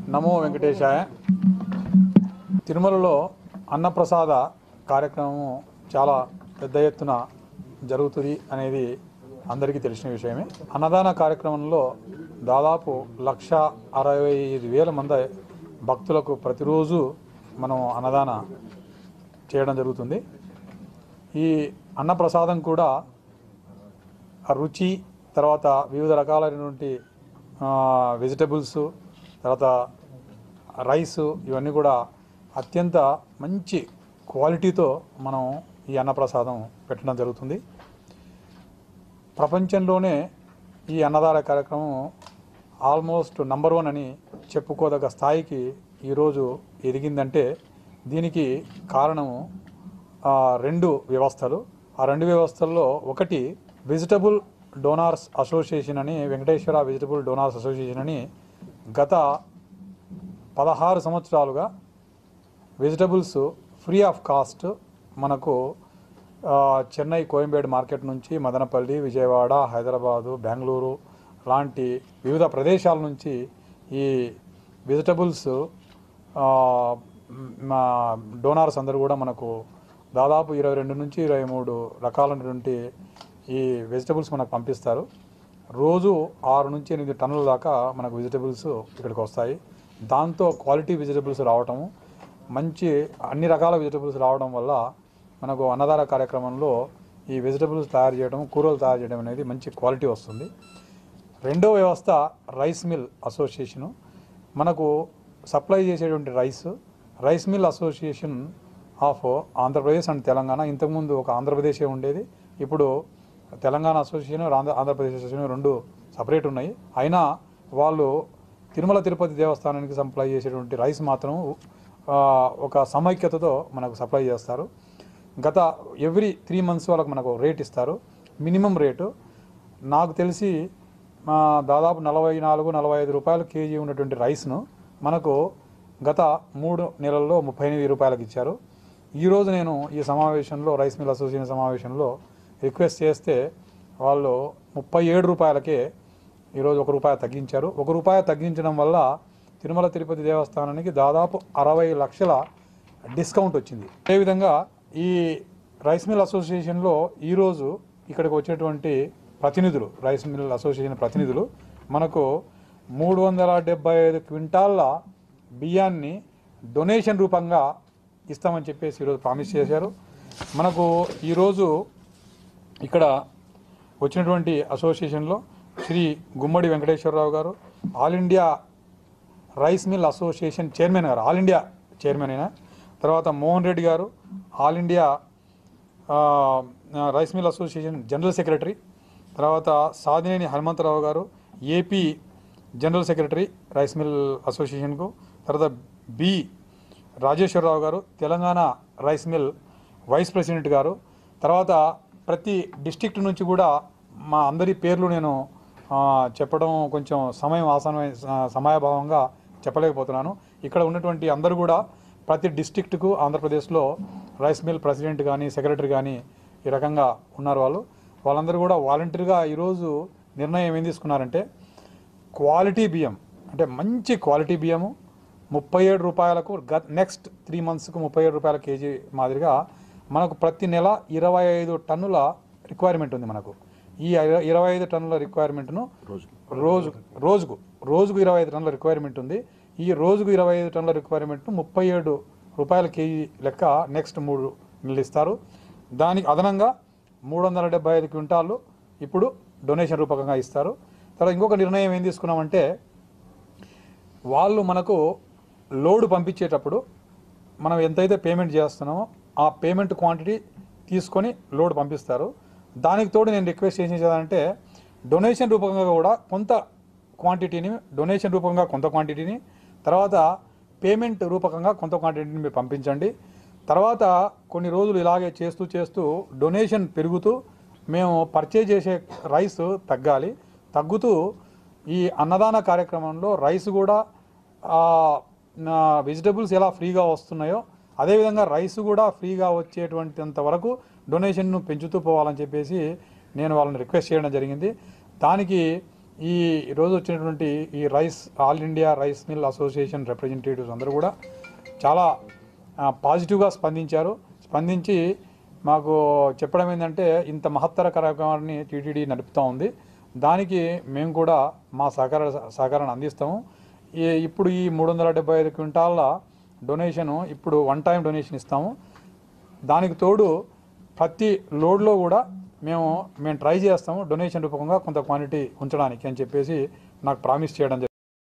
నమో వెంకటేశాయ తిరుమలలో అన్నప్రసాద కార్యక్రమం చాలా పెద్ద ఎత్తున జరుగుతుంది అనేది అందరికీ తెలిసిన విషయమే అన్నదాన కార్యక్రమంలో దాదాపు లక్ష అరవై ఐదు వేల మంది భక్తులకు ప్రతిరోజు మనం అన్నదాన చేయడం జరుగుతుంది ఈ అన్నప్రసాదం కూడా ఆ రుచి తర్వాత వివిధ రకాలైనటువంటి వెజిటబుల్స్ తర్వాత రైస్ ఇవన్నీ కూడా అత్యంత మంచి క్వాలిటీతో మనం ఈ అన్నప్రసాదం పెట్టడం జరుగుతుంది ప్రపంచంలోనే ఈ అన్నదాన కార్యక్రమం ఆల్మోస్ట్ నంబర్ వన్ అని చెప్పుకోదగ్గ స్థాయికి ఈరోజు ఎదిగిందంటే దీనికి కారణము ఆ, రెండు వ్యవస్థలు ఆ రెండు వ్యవస్థల్లో ఒకటి వెజిటబుల్ డోనార్స్ అసోసియేషన్ అని వెంకటేశ్వర వెజిటబుల్ డోనార్స్ అసోసియేషన్ అని గత పదహారు సంవత్సరాలుగా వెజిటబుల్స్ ఫ్రీ ఆఫ్ కాస్ట్ మనకు ఆ, చెన్నై కోయంబేడు మార్కెట్ నుంచి మదనపల్లి విజయవాడ హైదరాబాదు బెంగళూరు లాంటి వివిధ ప్రదేశాల నుంచి ఈ వెజిటబుల్స్ ఆ, మ్, మా డోనార్స్ అందరూ కూడా మనకు దాదాపు ఇరవై రెండు నుంచి ఇరవై మూడు రకాలైనటువంటి ఈ వెజిటబుల్స్ మనకు పంపిస్తారు రోజు ఆరు నుంచి ఎనిమిది టన్నుల దాకా మనకు వెజిటబుల్స్ ఇక్కడికి వస్తాయి దాంతో క్వాలిటీ వెజిటబుల్స్ రావటము మంచి అన్ని రకాల వెజిటబుల్స్ రావడం వల్ల మనకు అన్నదాన కార్యక్రమంలో ఈ వెజిటబుల్స్ తయారు చేయడం కూరలు తయారు చేయడం అనేది మంచి క్వాలిటీ వస్తుంది రెండో వ్యవస్థ రైస్ మిల్ అసోసియేషను మనకు సప్లై చేసేటువంటి rice rice mill association of Andhra Pradesh and Telangana ఇంతకుముందు ఒక ఆంధ్రప్రదేశే ఉండేది ఇప్పుడు తెలంగాణ అసోసియేషన్ ఆంధ్ర ఆంధ్రప్రదేశ్ అసోసియేషన్ రెండు సపరేట్ ఉన్నాయి అయినా వాళ్ళు తిరుమల తిరుపతి దేవస్థానానికి సప్లై చేసేటువంటి రైస్ మాత్రం ఆ, ఒక సమైక్యతతో మనకు సప్లై చేస్తారు గత ఎవ్రీ త్రీ మంత్స్ వాళ్ళకి మనకు రేట్ ఇస్తారు మినిమం రేటు నాకు తెలిసి మా దాదాపు నలభై నాలుగు నలభై ఐదు రూపాయలు కేజీ ఉన్నటువంటి రైస్ను మనకు గత మూడు నెలల్లో ముప్పై ఎనిమిది రూపాయలకు ఇచ్చారు ఈరోజు నేను ఈ సమావేశంలో రైస్ మిల్ అసోసియేషన్ సమావేశంలో రిక్వెస్ట్ చేస్తే వాళ్ళు ముప్పై ఏడు రూపాయలకే ఈరోజు ఒక రూపాయి తగ్గించారు ఒక రూపాయి తగ్గించడం వల్ల తిరుమల తిరుపతి దేవస్థానానికి దాదాపు అరవై లక్షల డిస్కౌంట్ వచ్చింది అదేవిధంగా ఈ రైస్ మిల్ అసోసియేషన్లో ఈరోజు ఇక్కడికి వచ్చేటువంటి ప్రతినిధులు రైస్ మిల్ అసోసియేషన్ ప్రతినిధులు మనకు మూడు వందల డెబ్బై ఐదు క్వింటాళ్ళ బియ్యాన్ని డొనేషన్ రూపంగా ఇస్తామని చెప్పేసి ఈరోజు ప్రామిస్ చేశారు మనకు ఈరోజు ఇక్కడ వచ్చినటువంటి అసోసియేషన్లో శ్రీ గుమ్మడి వెంకటేశ్వరరావు గారు all India rice mill association chairman గారు ఆల్ ఇండియా చైర్మన్ అయినా తర్వాత మోహన్ రెడ్డి గారు ఆల్ ఇండియా ఆ, rice mill association general secretary తర్వాత సాదినేని హనుమంతరావు గారు AP general secretary rice mill అసోసియేషన్కు తర్వాత బి రాజేశ్వరరావు గారు Telangana rice mill vice president గారు తర్వాత ప్రతి డిస్టిక్ట్ నుంచి కూడా మా అందరి పేర్లు నేను ఆ, చెప్పడం కొంచెం సమయం ఆసనమైన సమయభావంగా చెప్పలేకపోతున్నాను ఇక్కడ ఉన్నటువంటి అందరూ కూడా ప్రతి డిస్టిక్ట్కు ఆంధ్రప్రదేశ్లో రైస్ మిల్ ప్రెసిడెంట్ కానీ సెక్రటరీ కానీ ఈ రకంగా ఉన్నారు వాళ్ళు వాళ్ళందరూ కూడా వాలంటీర్గా ఈరోజు నిర్ణయం ఏం తీసుకున్నారంటే క్వాలిటీ బియ్యం అంటే మంచి క్వాలిటీ బియ్యము ముప్పై ఏడు రూపాయలకు గత నెక్స్ట్ త్రీ మంత్స్కు ముప్పై ఏడు రూపాయల కేజీ మాదిరిగా మనకు ప్రతి నెల ఇరవై ఐదు టన్నుల రిక్వైర్మెంట్ ఉంది మనకు ఈ ఇర- ఇరవై ఐదు టన్నుల రిక్వైర్మెంట్ను రోజు రోజుకు రోజుకు ఇరవై ఐదు టన్నుల రిక్వైర్మెంట్ ఉంది ఈ రోజుకు ఇరవై ఐదు టన్నుల రిక్వైర్మెంట్ను ముప్పై ఏడు రూపాయల కేజీ లెక్క నెక్స్ట్ మూడు నెలలు ఇస్తారు దానికి అదనంగా మూడు వందల డెబ్బై ఐదు క్వింటాళ్ళు ఇప్పుడు డొనేషన్ రూపకంగా ఇస్తారు తర్వాత ఇంకొక నిర్ణయం ఏం తీసుకున్నామంటే వాళ్ళు మనకు లోడ్ పంపించేటప్పుడు మనం ఎంతైతే పేమెంట్ చేస్తున్నామో ఆ పేమెంట్ క్వాంటిటీ తీసుకొని లోడ్ పంపిస్తారు దానికి తోడు నేను రిక్వెస్ట్ ఏం చేసేదంటే డొనేషన్ రూపంగా కూడా కొంత క్వాంటిటీని డొనేషన్ రూపంగా కొంత క్వాంటిటీని తర్వాత పేమెంట్ రూపకంగా కొంత క్వాంటిటీని మీరు పంపించండి తర్వాత కొన్ని రోజులు ఇలాగే చేస్తూ చేస్తూ డొనేషన్ పెరుగుతూ మేము పర్చేజ్ చేసే రైస్ తగ్గాలి తగ్గుతూ ఈ అన్నదాన కార్యక్రమంలో రైస్ కూడా వెజిటబుల్స్ ఎలా ఫ్రీగా వస్తున్నాయో అదేవిధంగా రైస్ కూడా ఫ్రీగా వచ్చేటువంటింత వరకు డొనేషన్ను పెంచుతూ పోవాలని చెప్పేసి నేను వాళ్ళని రిక్వెస్ట్ చేయడం జరిగింది దానికి ఈ రోజు వచ్చినటువంటి ఈ rice all India rice mill association representatives అందరూ కూడా చాలా ఆ, పాజిటివ్గా స్పందించారు స్పందించి మాకు చెప్పడం ఏంటంటే ఇంత మహత్తర కార్యక్రమాన్ని టీటీడీ నడుపుతూ ఉంది దానికి మేము కూడా మా సహకార సహకారాన్ని అందిస్తాము ఈ ఇప్పుడు ఈ మూడు వందల డెబ్బై ఐదు క్వింటాల డొనేషను ఇప్పుడు వన్ టైం డొనేషన్ ఇస్తాము దానికి తోడు ప్రతి లోడ్లో కూడా మేము మేము ట్రై చేస్తాము డొనేషన్ రూపంగా కొంత క్వాంటిటీ ఉంచడానికి అని చెప్పేసి నాకు ప్రామిస్ చేయడం జరిగింది